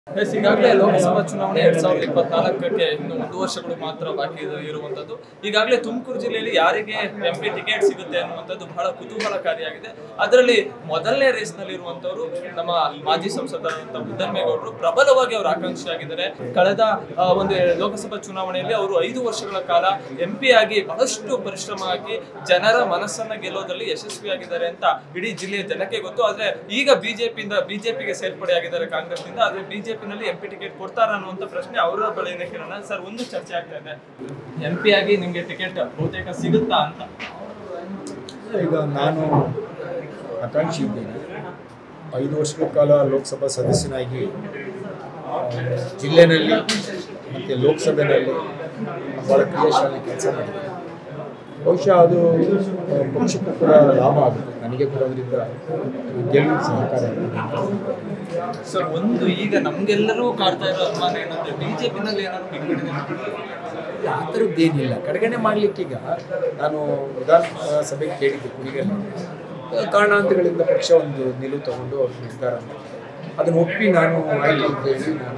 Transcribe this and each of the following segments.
S ಈಗಾಗಲೇ ಲೋಕಸಭಾ ಚುನಾವಣೆ ಎರಡ್ ಸಾವಿರದ ಇಪ್ಪತ್ನಾಲ್ಕಕ್ಕೆ ಇನ್ನು ಒಂದು ವರ್ಷಗಳು ಮಾತ್ರ ಬಾಕಿ ಇದೆ- ಇರುವಂತದ್ದು ಈಗಾಗಲೇ ತುಮಕೂರು ಜಿಲ್ಲೆಯಲ್ಲಿ ಯಾರಿಗೆ ಎಂ ಪಿ ಟಿಕೆಟ್ ಸಿಗುತ್ತೆ ಅನ್ನುವಂಥದ್ದು ಬಹಳ ಕುತೂಹಲಕಾರಿಯಾಗಿದೆ ಅದರಲ್ಲಿ ಮೊದಲನೇ ರೇಸ್ ನಲ್ಲಿ ಇರುವಂತವರು ನಮ್ಮ ಮಾಜಿ ಸಂಸದರಾದಂಥ ಮುದ್ದನ್ಮೇಗೌಡರು ಪ್ರಬಲವಾಗಿ ಅವರು ಆಕಾಂಕ್ಷಿಯಾಗಿದ್ದಾರೆ ಕಳೆದ ಆ, ಒಂದು ಲೋಕಸಭಾ ಚುನಾವಣೆಯಲ್ಲಿ ಅವರು ಐದು ವರ್ಷಗಳ ಕಾಲ ಎಂ ಪಿ ಆಗಿ ಬಹಳಷ್ಟು ಪರಿಶ್ರಮ ಹಾಕಿ ಜನರ ಮನಸ್ಸನ್ನ ಗೆಲ್ಲೋದ್ರಲ್ಲಿ ಯಶಸ್ವಿಯಾಗಿದ್ದಾರೆ ಅಂತ ಇಡೀ ಜಿಲ್ಲೆಯ ಜನಕ್ಕೆ ಗೊತ್ತು ಆದ್ರೆ ಈಗ ಬಿಜೆಪಿಯಿಂದ ಬಿಜೆಪಿಗೆ ಸೇರ್ಪಡೆಯಾಗಿದ್ದಾರೆ ಕಾಂಗ್ರೆಸ್ನಿಂದ ಆದ್ರೆ ಬಿಜೆಪಿನಲ್ಲಿ ಎಂ ಪಿ ಟಿಕೆಟ್ ಕೊಡ್ತಾರ ಅನ್ನುವಂತ ಪ್ರಶ್ನೆ ಅವರ ಬಳಿನೇ ಕೇಳೋಣ ಸರ್ ಒಂದು ಚರ್ಚೆ ಆಗ್ತಾ ಇದೆ ಎಂ ಪಿ ಆಗಿ ನಿಮ್ಗೆ ಟಿಕೆಟ್ ಬಹುತೇಕ ಸಿಗುತ್ತಾ ಅಂತ ಈಗ ನಾನು ಆಕಾಂಕ್ಷಿ ಇದ್ದೇನೆ ಐದು ವರ್ಷಗಳ ಕಾಲ ಲೋಕಸಭಾ ಸದಸ್ಯನಾಗಿ ಆ, ಜಿಲ್ಲೆನಲ್ಲಿ ಮತ್ತು ಲೋಕಸಭೆಯಲ್ಲಿ ಭಾಳ ಕ್ರಿಯಾಶಾಲಿ ಕೆಲಸ ಮಾಡಿದ್ದೇನೆ ಬಹುಶಃ ಅದು ಆ, ಪಕ್ಷಕ್ಕೂ ಕೂಡ ಲಾಭ ಆಗುತ್ತೆ ನನಗೆ ಕೂಡ ಅದರಿಂದ ಗೆಲುವಿಗೆ ಸಹಕಾರ ಆಗುತ್ತೆ ಸರ್ ಒಂದು ಈಗ ನಮ್ಗೆಲ್ಲರೂ ಕಾಡ್ತಾ ಇರೋ ಅನುಮಾನ ಏನಂದ್ರೆ ಬಿಜೆಪಿನಲ್ಲಿ ಏನಾದ್ರು ಕಡಿಮೆ ಆ ಥರದ್ದೇನಿಲ್ಲ ಕಡೆಗಣೆ ಮಾಡಲಿಕ್ಕೀಗ ನಾನು ವಿಧಾನಸಭೆಗೆ ಕೇಳಿದ್ದೆ ಕುಣಿಗಲ್ಲ ಕಾರಣಾಂತರಗಳಿಂದ ಪಕ್ಷ ಒಂದು ನಿಲುವು ತಗೊಂಡು ಅವ್ರು ನಿರ್ಧಾರ ಮಾಡಿದ್ದಾರೆ ಅದನ್ನು ಒಪ್ಪಿ ನಾನು ಆಯ್ತು ಅಂತ ಹೇಳಿ ನಾನು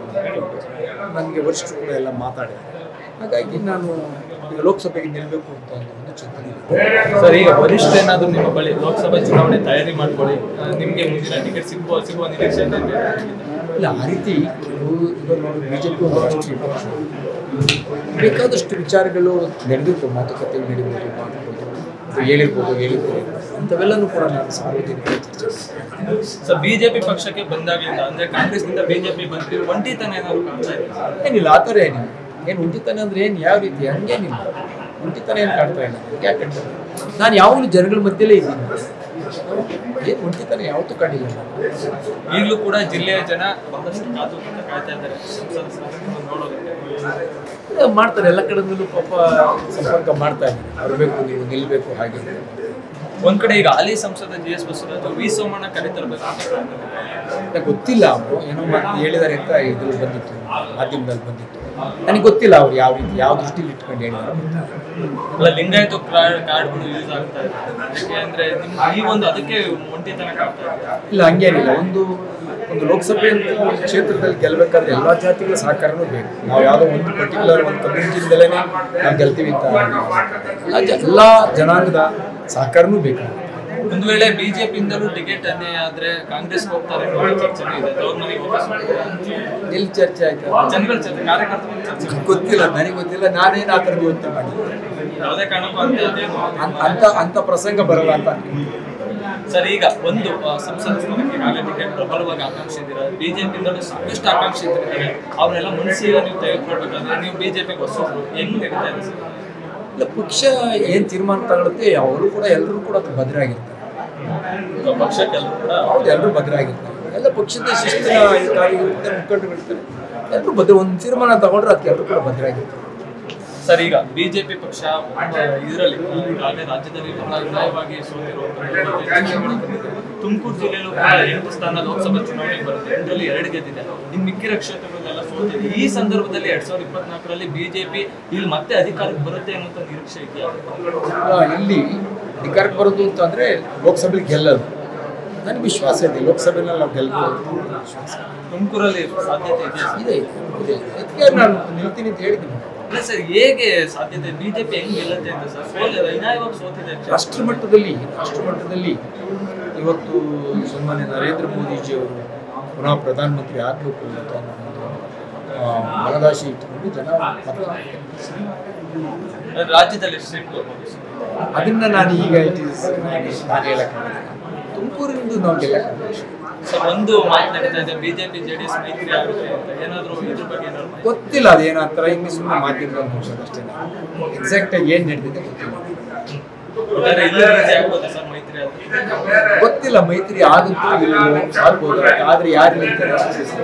ನನಗೆ ವರಿಷ್ಠರು ಕೂಡ ಎಲ್ಲ ಮಾತಾಡಿದ್ದಾರೆ ಹಾಗಾಗಿ ನಾನು ಈಗ ಲೋಕಸಭೆಗೆ ನಿಲ್ಲಬೇಕು ಅಂತ ಒಂದು ಒಂದು ಚಿಂತನೆ ಇದೆ ಸರ್ ಈಗ ವರಿಷ್ಠ ಏನಾದ್ರು ನಿಮ್ಮ ಬಳಿ ಲೋಕಸಭಾ ಚುನಾವಣೆ ತಯಾರಿ ಮಾಡ್ಕೊಳ್ಳಿ ಆ, ನಿಮ್ಗೆ ಮುಂದಿನ ಟಿಕೆಟ್ ಸಿಗುವ ಸಿಗುವ ನಿರೀಕ್ಷೆ ಇದೆ ಇಲ್ಲ ಆ ರೀತಿ ಇವು- ಈಗ ನೋಡಿ ಬಿ ಜೆ ಪಿ ಒಂದು ರಾಷ್ಟ್ರೀಯ ಪಕ್ಷ ಬೇಕಾದಷ್ಟು ವಿಚಾರಗಳು ನಡೆದಿತ್ತು ಮಾತುಕತೆಗಳು ನಡೀಬೋದು ಮಾಡ್ಬೋದು ಅದು ಹೇಳಿರ್ಬೋದು ಹೇಳಿರ್ಬೋದು ಅಂಥವೆಲ್ಲನೂ ಕೂಡ ನಾನು ಸಾರ್ವಜನಿಕ ಚರ್ಚೆ ಮಾಡಿದೆ. ಸರ್ ಬಿಜೆಪಿ ಪಕ್ಷಕ್ಕೆ ಬಂದಾಗಲಿಂದ ಅಂದ್ರೆ ಕಾಂಗ್ರೆಸ್ನಿಂದ ಬಿಜೆಪಿ ಬಂದ್ರಿ ಒಂಟಿತನ ಏನಾದ್ರು ಕಾಣ್ತಾ ಇದೆ ಏನಿಲ್ಲ ಆ ಥರ ಏನಿಲ್ಲ ಏನು ಉಂಟಿತನ ಅಂದ್ರೆ ಏನು ಯಾವ ರೀತಿ ಹಂಗೇನಿಲ್ಲ ಉಂಟಿತನ ಏನು ಕಾಡ್ತಾ ಇಲ್ಲ ಯಾಕೆ ಕಾಡ್ತಾ ಇಲ್ಲ? ನಾನು ಯಾವಾಗಲೂ ಜನಗಳ ಮಧ್ಯೆಲೇ ಇದ್ದೀನಿ ಏನು ಉಂಟಿತನ ಯಾವತ್ತೂ ಕಾಣಿಲ್ಲ ನಾನು. ಈಗಲೂ ಕೂಡ ಜಿಲ್ಲೆಯ ಜನ ಬಹಳಷ್ಟು ಕಾತುರದಿಂದ ಕಾಯ್ತಾ ಇದ್ದಾರೆ ಸಂಸದ ಸ್ಥಾನವನ್ನು ನೋಡೋದಕ್ಕೆ ಅದೇ ಮಾಡ್ತಾರೆ ಎಲ್ಲ ಕಡೆಯಿಂದಲೂ ಪಾಪ ಸಂಪರ್ಕ ಮಾಡ್ತಾ ಇದ್ದಾರೆ ಅವ್ರು ಬೇಕು ನೀವು ನಿಲ್ಲಬೇಕು ಹಾಗೆ ಒಂದ್ ಕಡೆ ಈಗ ಹಾಲಿ ಸಂಸದ G S Basavaraj V Somanna ಕರೆತರಬೇಕು ಅಂತ plan ಇದೆ. ನನಗೆ ಗೊತ್ತಿಲ್ಲ ಅವರು ಏನೋ ಮಾತು ಹೇಳಿದ್ದಾರೆ ಅಂತ ಇದ್ರಲ್ಲಿ ಬಂದಿತ್ತು ಮಾಧ್ಯಮದಲ್ಲಿ ಬಂದಿತ್ತು ನನಗೆ ಗೊತ್ತಿಲ್ಲ ಅವ್ರು ಯಾವ ರೀತಿ ಯಾವ ದೃಷ್ಟಿಲಿ ಇಟ್ಕೊಂಡು ಹೇಳಿದ್ದಾರೆ ಅಂತ. ಅಲ್ಲ ಲಿಂಗಾಯತ ಕಾರ್ಡ್ಗಳು ಯೂಸ್ ಆಗ್ತಾ ಇದೆ ಯಾಕೆ ಅಂದ್ರೆ ನಿಮ್ ಈ ಒಂದು ಅದಕ್ಕೆ ಒಂಟಿತನ ಕಾಡ್ತಾ ಇದೆ ಇಲ್ಲ ಹಂಗೇನಿಲ್ಲ ಒಂದು ಒಂದು ಲೋಕಸಭೆ ಅಂತ ಒಂದು ಕ್ಷೇತ್ರದಲ್ಲಿ ಗೆಲ್ಲಬೇಕಾದ್ರೆ ಎಲ್ಲ ಜಾತಿಗಳ ಸಹಕಾರನೂ ಬೇಕು ನಾವು ಯಾವುದೋ ಒಂದು ಪರ್ಟಿಕ್ಯುಲರ್ ಒಂದು ಕಮ್ಯುನಿಟಿಯಿಂದಲೇ ನಾವು ಗೆಲ್ತೀವಿ ಅಂತ ಎಲ್ಲ ಜ ಎಲ್ಲ ಜನಾಂಗದ ಸಹಕಾರನೂ ಬೇಕಾಗುತ್ತೆ ಒಂದು ವೇಳೆ ಬಿಜೆಪಿಯಿಂದಲೂ ಟಿಕೆಟ್ ಅನ್ಯಾಯ ಆದ್ರೆ ಕಾಂಗ್ರೆಸ್ ಹೋಗ್ತಾರೆ ಅನ್ನೋ ಚರ್ಚೆ ಇದೆ ಅವ್ರ ಮನೆಗೆ ವಾಪಸ್ ಹೋಗ್ತಾರೆ. ಎಲ್ಲಿ ಚರ್ಚೆ ಆಯ್ತು ಜನಗಳ ಚರ್ಚೆ ಕಾರ್ಯಕರ್ತರ ಚರ್ಚೆ ಗೊತ್ತಿಲ್ಲ ನನಗೆ ಗೊತ್ತಿಲ್ಲ ನಾನೇನು ಆ ಥರದ್ದು ಯೋಚನೆ ಮಾಡಿಲ್ಲ ಯಾವುದೇ ಕಾರಣಕ್ಕೂ ಅಂತ ಅದೇನು ಅನ್- ಅಂತ ಅಂತ ಪ್ರಸಂಗ ಬರಲ್ಲ ಅಂತ ಅನ್ಕೊಂಡಿದ್ದೀನಿ. ಸರ್ ಈಗ ಒಂದು ಆ, ಸಂಸದ ಸ್ಥಾನಕ್ಕೆ ಈಗಾಗಲೇ ಟಿಕೆಟ್ ಪ್ರಬಲವಾಗಿ ಆಕಾಂಕ್ಷಿ ಇದ್ದೀರಾ ಬಿಜೆಪಿಯಿಂದಲೂ ಸಾಕಷ್ಟು ಆಕಾಂಕ್ಷಿ ಇದ್ದಾರೆ ಅವ್ರನ್ನೆಲ್ಲ ಮನಸ್ಸಿಗೆ ನೀವು ತೆಗೆದುಕೊಳ್ಬೇಕಾದ್ರೆ ನೀವು ಬಿಜೆಪಿಗೆ ಹೊಸಬ್ರು ಹೆಂಗ್ ನಡೀತಾ ಇದೆ ಸರ್ ಇಲ್ಲ ಪಕ್ಷ ಏನು ತೀರ್ಮಾನ ತಗೊಳುತ್ತೆ ಅವರು ಕೂಡ ಎಲ್ಲರೂ ಕೂಡ ಅದು ಭದ್ರಾಗಿರ್ತಾರೆ ಈಗ ಪಕ್ಷಕ್ಕೆಲ್ಲರೂ ಕೂಡ ಹೌದು ಎಲ್ಲರೂ ಭದ್ರಾಗಿರ್ತಾರೆ ಎಲ್ಲ ಪಕ್ಷದ ಶಿಸ್ತಿನ ಕಾರ್ಯಕರ್ತರು ಮುಖಂಡರು ಇರ್ತಾರೆ ಎಲ್ಲರೂ ಭದ್ರ ಒಂದು ತೀರ್ಮಾನ ತಗೊಂಡ್ರೆ ಅದಕ್ಕೆ ಎಲ್ಲರೂ ಕೂಡ ಭದ್ರಾಗಿರ್ತಾರೆ ಸರ್ ಈಗ ಬಿಜೆಪಿ ಪಕ್ಷ ಇದರಲ್ಲಿ ಈಗಾಗಲೇ ರಾಜ್ಯದಲ್ಲಿ ಬಹಳ ವಿಧಾಯವಾಗಿ ತುಮಕೂರು ಜಿಲ್ಲೆಯಲ್ಲೂ ಕೂಡ ಎಂಟು ಸ್ಥಾನ ಲೋಕಸಭಾ ಚುನಾವಣೆಗೆ ಬರುತ್ತೆ ಎಂಟರಲ್ಲಿ ಎರಡು ಗೆದ್ದಿದೆ ಇನ್ನು ಮಿಕ್ಕಿರ ಕ್ಷೇತ್ರಗಳನ್ನೆಲ್ಲ ಸೋತಿದೆ ಈ ಸಂದರ್ಭದಲ್ಲಿ ಎರಡ್ ಸಾವಿರದ ಇಪ್ಪತ್ನಾಲ್ಕರಲ್ಲಿ ಬಿಜೆಪಿ ಇಲ್ಲಿ ಮತ್ತೆ ಅಧಿಕಾರಕ್ಕೆ ಬರುತ್ತೆ ಅನ್ನುವಂಥ ನಿರೀಕ್ಷೆ ಇದೆಯಾ ಆ, ಇಲ್ಲಿ ಅಧಿಕಾರಕ್ಕೆ ಬರೋದು ಅಂತಂದರೆ ಲೋಕಸಭೆಲಿ ಗೆಲ್ಲೋದು ನನಗೆ ವಿಶ್ವಾಸ ಇದೆ ಲೋಕಸಭೆನಲ್ಲಿ ನಾವು ಗೆಲ್ಬೋದು ಅಂತ ವಿಶ್ವಾಸ ತುಮಕೂರಲ್ಲಿ ಸಾಧ್ಯತೆ ಇದೆಯಾ ಸರ್? ಇದೆ ಇದೆ ಅದಕ್ಕೆ ನಾನು ನಿಲ್ತೀನಿ ಅಂತ ಹೇಳಿದ್ದೀನಿ ಇಲ್ಲ ಸರ್ ಹೇಗೆ ಸಾಧ್ಯತೆ ಬಿಜೆಪಿ ಹೆಂಗ್ ಗೆಲ್ಲುತ್ತೆ ಅಂತ ಸರ್ ಸೋಲಿದೆ ವಿನಾಯವಾಗಿ ಸೋತಿದೆ ರಾಷ್ಟ್ರ ಮಟ್ಟದಲ್ಲಿ ರಾಷ್ಟ್ರ ಮಟ್ಟದಲ್ಲಿ ಇವತ್ತು ಸನ್ಮಾನ್ಯ ನರೇಂದ್ರ ಮೋದಿಜಿಯವರು ಪುನಃ ಪ್ರಧಾನಮಂತ್ರಿ ಆಗಬೇಕು ಅಂತ ಅನ್ನೋ ಒಂದು ಆ, ಮನದಾಶೆ ಇಟ್ಟುಕೊಂಡು ಜನ ಮತ ರಾಜ್ಯದಲ್ಲಿ ಎಷ್ಟು ಸೀಟ್ ಬರ್ಬೋದು ಸರ್? ಅದನ್ನ ನಾನು ಈಗ ಇಟ್ ಈಸ್ ನಾನು ಹೇಳಕ್ಕಾಗಲ್ಲ ತುಮಕೂರಿನಿಂದ ನಾವು ಗೆಲ್ಲಕ್ಕಾಗಲ್ಲ ಸರ್ ಒಂದು ಮಾತು ನಡೀತಾ ಇದೆ ಬಿಜೆಪಿ ಜೆಡಿಎಸ್ ಮೈತ್ರಿ ಆಗುತ್ತೆ ಅಂತ ಏನಾದ್ರು ಇದ್ರ ಬಗ್ಗೆ ಏನಾದ್ರು ಮಾಹಿತಿ? ಗೊತ್ತಿಲ್ಲ ಅದೇನಂತರ ಹಿಂಗೆ ಸುಮ್ಮನೆ ಮಾಧ್ಯಮದಲ್ಲಿ ನೋಡ್ಸೋದು ಅಷ್ಟೇ ಎಕ್ಸಾಕ್ಟ್ ಆಗಿ ಏನು ನಡೆದಿದೆ ಗೊತ್ತಿಲ್ಲ ಹಾಗಾದ್ರೆ ಇಲ್ಲಿ ಈಸಿ ಆಗ್ಬೋದಾ ಸರ್ ಮೈತ್ರಿ ಆದ್ರೆ ಗೊತ್ತಿಲ್ಲ ಮೈತ್ರಿ ಆಗುತ್ತೋ ಇಲ್ಲವೋ ಆಗ್ಬೋದು ಆದ್ರೆ ಯಾರು ನಿಲ್ತಾರೆ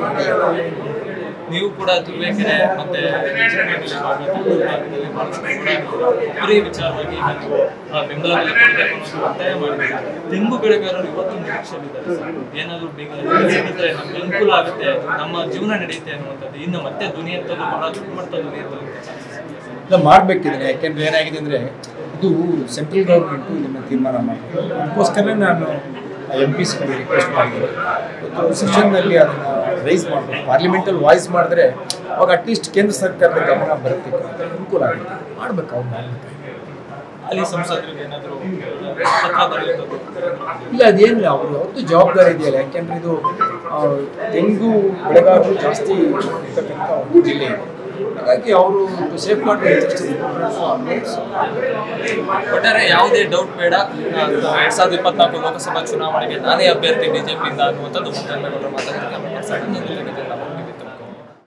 ನೀವು ಕೂಡ ತುರುವೇಕೆರೆ ಮತ್ತೆ ಚಿಕ್ಕಮಗಳೂರು ಭಾಗ, ತುಮಕೂರು ಭಾಗದಲ್ಲಿ ಬಹಳಷ್ಟು ಕೂಡ ಉಪರಿ ವಿಚಾರವಾಗಿ ಈಗ ನೀವು ಆ, ಬೆಂಬಲ ಬೆಲೆ ಕೊಡಬೇಕು ಅನ್ನೋದು ಒತ್ತಾಯ ಮಾಡಿದ್ದೀರಿ ತೆಂಗು ಬೆಳೆಗಾರರು ಇವತ್ತು ನಿರೀಕ್ಷೆಯಲ್ಲಿದ್ದಾರೆ ಸರ್ ಏನಾದ್ರು ಬೆಂಗ- ಸಿಕ್ಕಿದ್ರೆ ನಮ್ಗೆ ಅನುಕೂಲ ಆಗುತ್ತೆ ನಮ್ಮ ಜೀವನ ನಡೆಯುತ್ತೆ ಅನ್ನುವಂಥದ್ದು ಇನ್ನು ಮತ್ತೆ ದುನಿಯತ್ತಲ್ಲೂ ಬಹಳ ದೊಡ್ಡ ಮಟ್ಟದ ದುನಿಯತ್ತಲ್ಲಿ ಇಲ್ಲ ಮಾಡ್ಬೇಕಿದ್ರೆ ಯಾಕೆಂದ್ರೆ ಏನಾಗಿದೆ ಅಂದ್ರೆ ಇದು ಸೆಂಟ್ರಲ್ ಗೌರ್ಮೆಂಟು ಇದನ್ನ ತೀರ್ಮಾನ ಮಾಡಬೇಕು ಅದಕ್ಕೋಸ್ಕರ ನಾನು ಎಂ ಪಿ ಸಿಗಳು ರಿಕ್ವೆಸ್ಟ್ ಮಾಡಿದ್ದಾರೆ ಮತ್ತು ಸೆಷನ್ನಲ್ಲಿ ಅದನ್ನು ರೈಸ್ ಮಾಡಬೇಕು ಪಾರ್ಲಿಮೆಂಟಲ್ಲಿ ವಾಯ್ಸ್ ಮಾಡಿದ್ರೆ ಅವಾಗ ಅಟ್ಲೀಸ್ಟ್ ಕೇಂದ್ರ ಸರ್ಕಾರದ ಗಮನ ಬರುತ್ತೆ ಅನುಕೂಲ ಆಗುತ್ತೆ ಮಾಡ್ಬೇಕು ಅವ್ರು ಮಾಡ್ಬೇಕು ಅಲ್ಲಿ ಸಂಸದರಿಗೆ ಏನಾದ್ರು ಪತ್ರ ಬರೆಯುವಂಥದ್ದು ಇಲ್ಲ ಅದೇನಿಲ್ಲ ಅವರು ಅವ್ರದ್ದು ಜವಾಬ್ದಾರಿ ಇದೆಯಲ್ಲ ಯಾಕೆಂದ್ರೆ ಇದು ಆ, ತೆಂಗು ಬೆಳೆಗಾರರು ಜಾಸ್ತಿ ಇರ್ತಕ್ಕಂಥ ಒಂದು ಜಿಲ್ಲೆ ಇದೆ ಹಾಗಾಗಿ ಅವರು ಸೇಫ್ ಗಾರ್ಡ್ ಒಟ್ಟಾರೆ ಯಾವುದೇ ಡೌಟ್ ಬೇಡ ನಾನು ಎರಡ್ ಸಾವಿರದ ಇಪ್ಪತ್ನಾಲ್ಕು ಲೋಕಸಭಾ ಚುನಾವಣೆಗೆ ನಾನೇ ಅಭ್ಯರ್ಥಿ ಬಿಜೆಪಿಯಿಂದ ಅನ್ನುವಂಥದ್ದು ಮುಖ್ಯಮಂತ್ರಿಗಳು ಮಾತಾಡ್ತಾರೆ